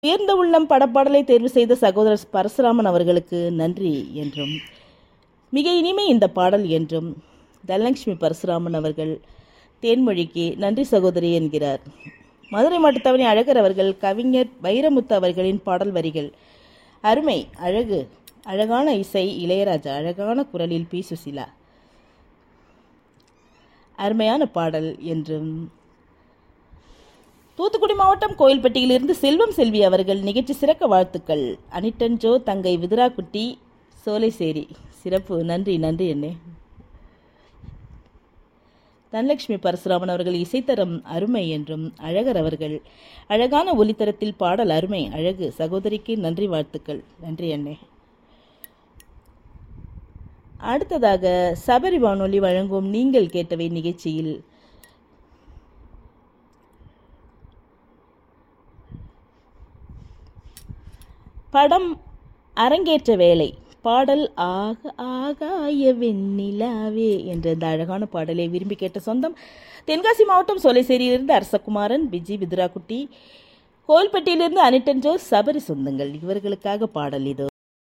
உயர்ந்த உள்ளம் படப்பாடலை தேர்வு செய்த சகோதரர் பரசுராமன் அவர்களுக்கு நன்றி என்றும் மிக இனிமை இந்த பாடல் என்றும் தனலட்சுமி பரசுராமன் அவர்கள் தேன்மொழிக்கு நன்றி சகோதரி என்கிறார் மதுரை மாட்டுத்தவணி அழகர் அவர்கள் கவிஞர் வைரமுத்து அவர்களின் பாடல் வரிகள் அருமை அழகு அழகான இசை இளையராஜா அழகான குரலில் பி சுசிலா அருமையான பாடல் என்றும் தூத்துக்குடி மாவட்டம் கோயில்பட்டியிலிருந்து செல்வம் செல்வி அவர்கள் நிகழ்ச்சி சிறக்க வாழ்த்துக்கள் அனிட்டன் ஜோ தங்கை விதுராக்குட்டி சோலைசேரி சிறப்பு நன்றி நன்றி அண்ணே தனலட்சுமி பரசுராமன் அவர்கள் இசைத்தரம் அருமை என்றும் அழகர் அவர்கள் அழகான ஒலித்தரத்தில் பாடல் அருமை அழகு சகோதரிக்கு நன்றி வாழ்த்துக்கள் நன்றி அண்ணே அடுத்ததாக சபரி வானொலி வழங்கும் நீங்கள் கேட்டவை நிகழ்ச்சியில் படம் அரங்கேற்ற வேலை பாடல் ஆக ஆகாய வெண்ணிலாவே என்ற இந்த அழகான பாடலை விரும்பி கேட்ட சொந்தம் தென்காசி மாவட்டம் சோலைசேரியிலிருந்து அரசகுமாரன் விஜி விதுராக்குட்டி கோயில்பட்டியிலிருந்து அனிட்டன் ஜோஸ் சபரி சொந்தங்கள் இவர்களுக்காக பாடல் இதோ